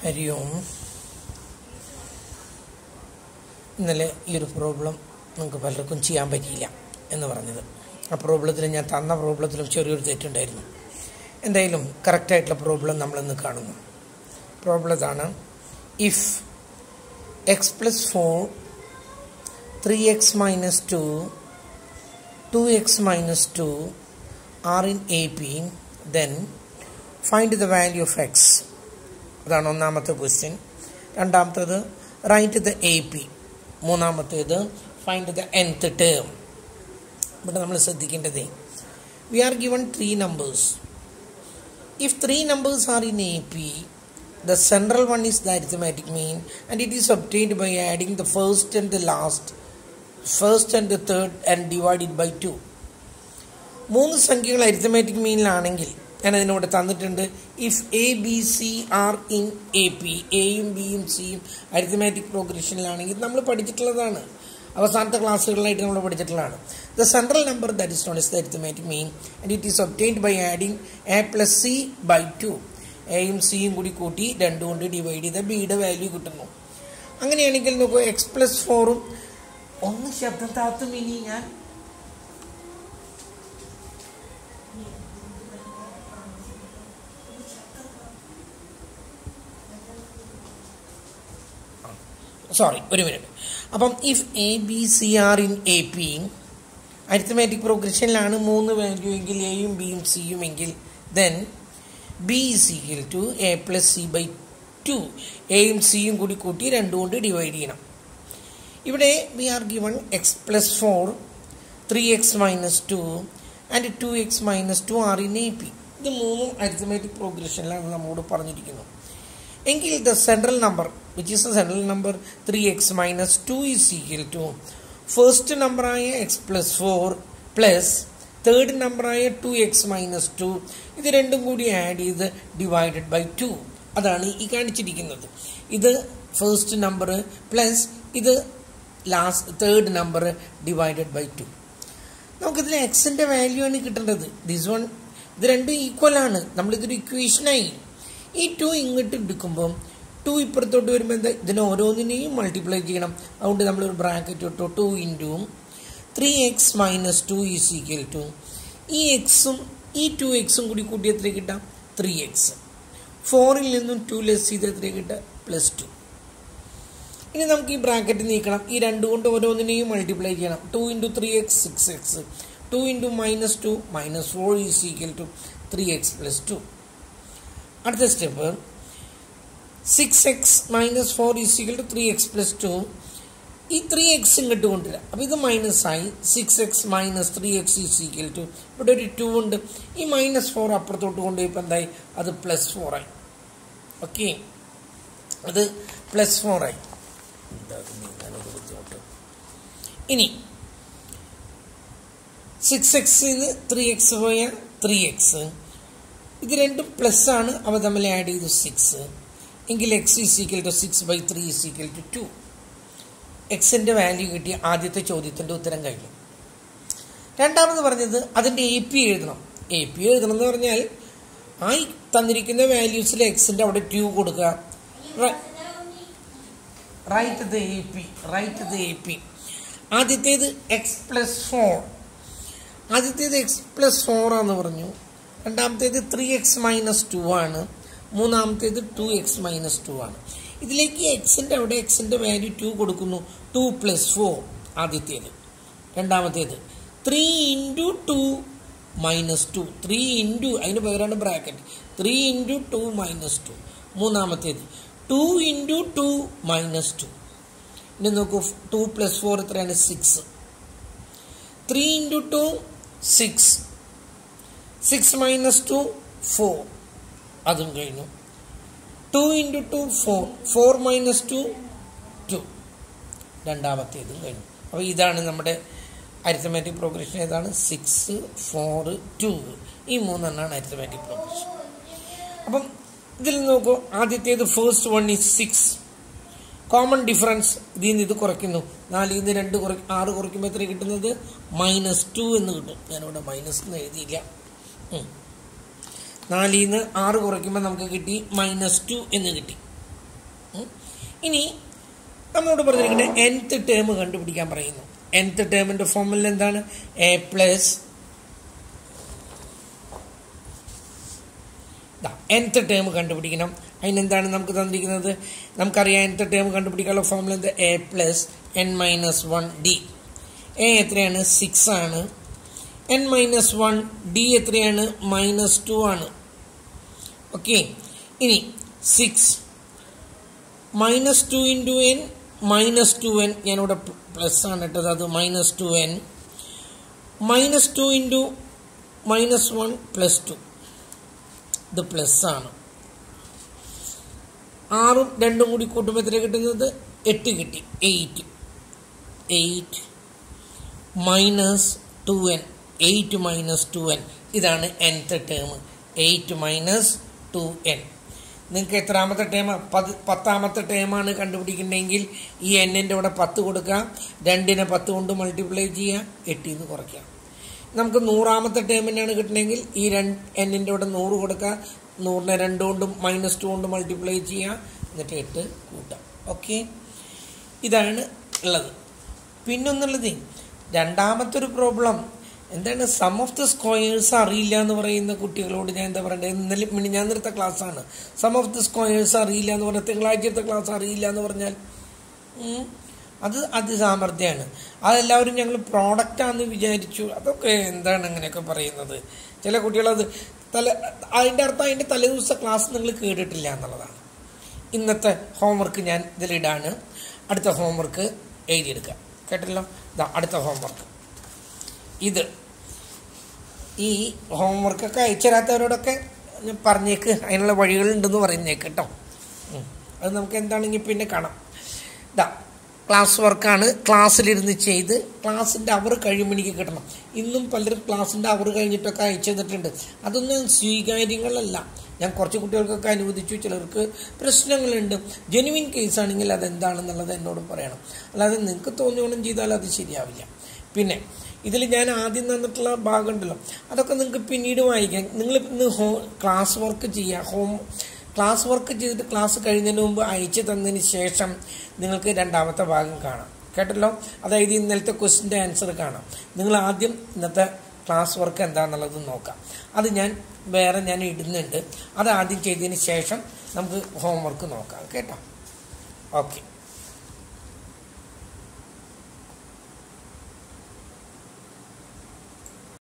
ഹരി ഓം ഇന്നലെ ഈ ഒരു പ്രോബ്ലം നമുക്ക് പലർക്കും ചെയ്യാൻ പറ്റിയില്ല എന്ന് പറഞ്ഞത് ആ പ്രോബ്ലത്തിൽ ഞാൻ തന്ന പ്രോബ്ലത്തിലും ചെറിയൊരു തെറ്റുണ്ടായിരുന്നു എന്തായാലും കറക്റ്റായിട്ടുള്ള പ്രോബ്ലം നമ്മളിന്ന് കാണുന്നു പ്രോബ്ലം ഇതാണ് if x plus four three x minus two two x minus two are in A P then find the value of x അതാണ് ഒന്നാമത്തെ ക്വസ്റ്റ്യൻ രണ്ടാമത്തേത് റൈറ്റ് ദ എ പി മൂന്നാമത്തേത് ഫൈൻഡ് ദ എൻത്ത് ടേം ഇവിടെ നമ്മൾ ശ്രദ്ധിക്കേണ്ടത് we are given three numbers if three numbers are in A P the central one is the arithmetic mean and it is obtained by adding the first and the last first and the third and divided by 2 മൂന്ന് സംഖ്യകൾ arithmetic മീനിലാണെങ്കിൽ ഞാൻ അതിനോട് തന്നിട്ടുണ്ട് if a b c are in A P എയും ബിയും സിയും arithmetic പ്രോഗ്രഷനിലാണെങ്കിൽ നമ്മൾ പഠിച്ചിട്ടുള്ളതാണ് അവസാനത്തെ ക്ലാസ്സുകളിലായിട്ട് നമ്മൾ പഠിച്ചിട്ടുള്ളതാണ് the central number that is known is the arithmetic mean and it is obtained by adding a plus c by two എയും സിയും കൂടി കൂട്ടി രണ്ടും കൊണ്ട് ഡിവൈഡ് ചെയ്ത ബിയുടെ വാല്യൂ കിട്ടുന്നു അങ്ങനെയാണെങ്കിൽ നോക്കൂ എക്സ് പ്ലസ് ഫോറും ഒന്ന് ശബ്ദം താത്തും ഇനി ഞാൻ സോറി ഒരു മിനിറ്റ് അപ്പം if a b c are in A P arithmetic പ്രോഗ്രഷനിലാണ് മൂന്ന് വാല്യൂ എങ്കിൽ എയും ബിയും സിയും എങ്കിൽ then b is equal to a plus c by two എയും സിയും കൂടി കൂട്ടി രണ്ടും കൊണ്ട് ഡിവൈഡ് ചെയ്യണം ഇവിടെ we are given x plus four three x minus two and two x minus two are in A P ഇത് മൂന്നും അരിത്തമാറ്റിക് പ്രോഗ്രഷനിലാണ് നമ്മോട് പറഞ്ഞിരിക്കുന്നത് എങ്കിൽ the central number which is the central number three x minus two is equal to first നമ്പറായ x plus four plus third നമ്പറായ two x minus two ഇത് രണ്ടും കൂടി ആഡ് ചെയ്ത് ഡിവൈഡഡ് ബൈ ടു അതാണ് ഈ കാണിച്ചിരിക്കുന്നത് ഇത് ഫസ്റ്റ് നമ്പർ പ്ലസ് ഇത് last third number divided by two നമുക്കിതിൽ എക്സിൻ്റെ വാല്യൂ ആണ് കിട്ടേണ്ടത് ദിസ് വൺ ഇത് രണ്ടും ഈക്വൽ ആണ് നമ്മളിതൊരു ഇക്വേഷനായി ഈ ടു ഇങ്ങോട്ട് എടുക്കുമ്പം ടു ഇപ്പുറത്തോട്ട് വരുമ്പോൾ എന്താ ഇതിനെ ഓരോന്നിനെയും മൾട്ടിപ്ലൈ ചെയ്യണം അതുകൊണ്ട് നമ്മളൊരു ബ്രാക്കറ്റ് ഇട്ടു ടു ഇൻറ്റും three x minus two is equal to ഈ എക്സും ഈ ടു എക്സും കൂടി കൂട്ടി എത്ര കിട്ടാം ത്രീ എക്സ് ഫോറിൽ നിന്നും ടു ലെസ് ചെയ്ത് എത്ര കിട്ടുക പ്ലസ് ടു ഇനി നമുക്ക് ഈ ബ്രാക്കറ്റ് നീക്കണം ഈ രണ്ട് കൊണ്ട് ഓരോന്നിനെയും മൾട്ടിപ്ലൈ ചെയ്യണം two into three x six x two into minus two minus four is equal to three x plus two അടുത്ത step six x minus four is equal to three x plus two ഈ three x ഇങ്ങോട്ട് കൊണ്ടുവരാം അപ്പോൾ ഇത് minus ആയി six x minus three x is equal to ഇവിടെ ഒരു to ഉണ്ട് ഈ മൈനസ് ഫോർ അപ്പുറത്തോട്ട് കൊണ്ടുപോയപ്പോൾ എന്തായി അത് പ്ലസ് ഫോർ ആയി ഓക്കെ അത് പ്ലസ് ഫോർ ആയി ബുദ്ധിമുട്ട് ഇനി സിക്സ് എക്സിന് ത്രീ എക്സ് പോയാൽ ത്രീ എക്സ് ഇത് രണ്ടും പ്ലസ് ആണ് അവ തമ്മിൽ ആഡ് ചെയ്തു സിക്സ് എങ്കിൽ x is equal to six by three is equal to two എക്സിൻ്റെ വാല്യൂ കിട്ടി ആദ്യത്തെ ചോദ്യത്തിൻ്റെ ഉത്തരം കഴിഞ്ഞു രണ്ടാമത് പറഞ്ഞത് അതിൻ്റെ എ പി എഴുതണം എ പി എഴുതണം എന്ന് പറഞ്ഞാൽ ആ തന്നിരിക്കുന്ന വാല്യൂസിൽ എക്സിൻ്റെ അവിടെ ട്യൂ കൊടുക്കുക write the A P write the A P ആദ്യത്തേത് എക്സ് പ്ലസ് ഫോർ ആദ്യത്തേത് എക്സ് പ്ലസ് ഫോർ ആണെന്ന് പറഞ്ഞു രണ്ടാമത്തേത് ത്രീ എക്സ് മൈനസ് ടു ആണ് മൂന്നാമത്തേത് ടു എക്സ് മൈനസ് ടു ആണ് ഇതിലേക്ക് എക്സിൻ്റെ അവിടെ എക്സിൻ്റെ വാല്യൂ ടു കൊടുക്കുന്നു ടു പ്ലസ് ഫോർ ആദ്യത്തേത് രണ്ടാമത്തേത് three into two minus two three into അതിന് പകരമാണ് bracket three into two minus two മൂന്നാമത്തേത് two into two minus two ഇനി നോക്കൂ ടു പ്ലസ് ഫോർ എത്രയാണ് six three into two six six minus two four അതും കഴിഞ്ഞു two into two four four minus two two രണ്ടാമത്തേതും കഴിഞ്ഞു അപ്പോൾ ഇതാണ് നമ്മുടെ അരിത്തമാറ്റിക് പ്രോഗ്രഷൻ ഏതാണ് സിക്സ് ഫോർ ടു ഈ മൂന്നെണ്ണമാണ് അരിത്തമാറ്റിക് പ്രോഗ്രഷൻ അപ്പം ഇതിൽ നോക്കൂ ആദ്യത്തേത് first one is six common difference ഇതിൽ നിന്ന് ഇത് കുറയ്ക്കുന്നു നാലിൽ നിന്ന് രണ്ട് കുറ ആറ് കുറയ്ക്കുമ്പോൾ എത്ര കിട്ടുന്നത് മൈനസ് ടു എന്ന് കിട്ടും ഞാനിവിടെ മൈനസ് എന്ന് എഴുതിയില്ല നാലിൽ നിന്ന് ആറ് കുറയ്ക്കുമ്പോൾ നമുക്ക് കിട്ടി മൈനസ് ടു എന്ന് കിട്ടി ഇനി നമ്മളോട് പറഞ്ഞിരിക്കുന്നത് nth ടേം കണ്ടുപിടിക്കാൻ പറയുന്നു nth ടേമിന്റെ ഫോമുല എന്താണ് എ പ്ലസ് nth ടേം കണ്ടുപിടിക്കണം അതിനെന്താണ് നമുക്ക് തന്നിരിക്കുന്നത് നമുക്കറിയാം nth ടേം കണ്ടുപിടിക്കാനുള്ള ഫോമുല എന്ത് a plus n minus one d a എത്രയാണ് സിക്സ് ആണ് എൻ മൈനസ് വൺ ഡി എത്രയാണ് മൈനസ് ടു ആണ് ഓക്കെ ഇനി six minus two into n minus two n ഞാനിവിടെ പ്ലസ് ആണ് ഇട്ടത് അത് minus two n minus two into minus one plus two ഇത് പ്ലസ് ആണ് ആറും രണ്ടും കൂടി കൂട്ടുമ്പോൾ എത്ര കിട്ടുന്നത് എട്ട് കിട്ടി eight eight minus two n eight minus two n ഇതാണ് nth term eight minus two n നിങ്ങൾക്ക് എത്രാമത്തെ ടേം പത് പത്താമത്തെ ടേമാണ് കണ്ടുപിടിക്കണമെങ്കിൽ ഈ എന്നിൻ്റെ ഇവിടെ പത്ത് കൊടുക്കുക രണ്ടിനെ പത്ത് കൊണ്ട് മൾട്ടിപ്ലൈ ചെയ്യുക എട്ടിൽ നിന്ന് കുറയ്ക്കാം നമുക്ക് നൂറാമത്തെ ടേമിനാണ് കിട്ടണമെങ്കിൽ ഈ രണ്ട് എന്നിൻ്റെ ഇവിടെ നൂറ് കൊടുക്കുക നൂറിനെ രണ്ട് കൊണ്ടും മൈനസ് ടു കൊണ്ട് മൾട്ടിപ്ലൈ ചെയ്യുക എന്നിട്ട് എട്ട് കൂട്ടാം ഓക്കെ ഇതാണ് ഉള്ളത് പിന്നൊന്നുള്ളത് രണ്ടാമത്തെ ഒരു പ്രോബ്ലം എന്താണ് സം ഓഫ് ദ സ്ക്വയേഴ്സ് അറിയില്ല എന്ന് പറയുന്ന കുട്ടികളോട് ഞാൻ എന്താ പറയണ്ടത് ഇന്നലെ മിനി ഞാൻ നിർത്ത ക്ലാസ്സാണ് സം ഓഫ് ദ സ്ക്വയേഴ്സ് അറിയില്ല എന്ന് പറഞ്ഞാൽ തിങ്കളാഴ്ചത്തെ ക്ലാസ് അറിയില്ല എന്ന് പറഞ്ഞാൽ ഉം, അത് അതിസാമർഥ്യമാണ് അതെല്ലാവരും ഞങ്ങൾ പ്രോഡക്റ്റാന്ന് വിചാരിച്ചു അതൊക്കെ എന്താണ് അങ്ങനെയൊക്കെ പറയുന്നത് ചില കുട്ടികളത് തല അതിൻ്റെ അർത്ഥം അതിൻ്റെ തലേദിവസത്തെ ക്ലാസ് നിങ്ങൾ കേട്ടിട്ടില്ല എന്നുള്ളതാണ് ഇന്നത്തെ ഹോംവർക്ക് ഞാൻ ഇതിലിടാണ് അടുത്ത ഹോംവർക്ക് എഴുതിയെടുക്കുക കേട്ടല്ലോ ഇതാ അടുത്ത ഹോംവർക്ക് ഇത് ഈ ഹോംവർക്കൊക്കെ അയച്ചു തരാത്തവരോടൊക്കെ ഞാൻ പറഞ്ഞേക്ക് അതിനുള്ള വഴികളുണ്ടെന്ന് പറയുന്നേക്ക് കേട്ടോ ഉം. അത് നമുക്ക് എന്താണെങ്കിൽ പിന്നെ കാണാം ഇതാ ക്ലാസ് വർക്കാണ് ക്ലാസ്സിലിരുന്ന് ചെയ്ത് ക്ലാസ്സിൻ്റെ അവർ കഴിയുമ്പോൾ എനിക്ക് കിട്ടണം ഇന്നും പലരും ക്ലാസ്സിൻ്റെ അവർ കഴിഞ്ഞിട്ടൊക്കെ അയച്ചു തന്നിട്ടുണ്ട് അതൊന്നും സ്വീകാര്യങ്ങളല്ല ഞാൻ കുറച്ച് കുട്ടികൾക്കൊക്കെ അനുവദിച്ചു ചിലർക്ക് പ്രശ്നങ്ങളുണ്ട് ജെനുവിൻ കേസ് ആണെങ്കിൽ അതെന്താണെന്നുള്ളത് എന്നോട് പറയണം അല്ലാതെ നിങ്ങൾക്ക് തോന്നിയോണം ചെയ്താൽ അത് ശരിയാവില്ല പിന്നെ ഇതിൽ ഞാൻ ആദ്യം തന്നിട്ടുള്ള ഭാഗമുണ്ടല്ലോ അതൊക്കെ നിങ്ങൾക്ക് പിന്നീട് വായിക്കാം നിങ്ങൾ ഇന്ന് ഹോ ക്ലാസ് വർക്ക് ചെയ്യുക ഹോം ക്ലാസ് വർക്ക് ചെയ്തിട്ട് ക്ലാസ് കഴിയുന്നതിന് മുമ്പ് അയച്ചു തന്നതിന് ശേഷം നിങ്ങൾക്ക് രണ്ടാമത്തെ ഭാഗം കാണാം കേട്ടല്ലോ അതായത് ഇന്നലത്തെ ക്വസ്റ്റിൻ്റെ ആൻസർ കാണാം നിങ്ങൾ ആദ്യം ഇന്നത്തെ ക്ലാസ് വർക്ക് എന്താണെന്നുള്ളത് നോക്കാം അത് ഞാൻ വേറെ ഞാൻ ഇടുന്നുണ്ട് അത് ആദ്യം ചെയ്തതിന് ശേഷം നമുക്ക് ഹോംവർക്ക് നോക്കാം കേട്ടോ ഓക്കെ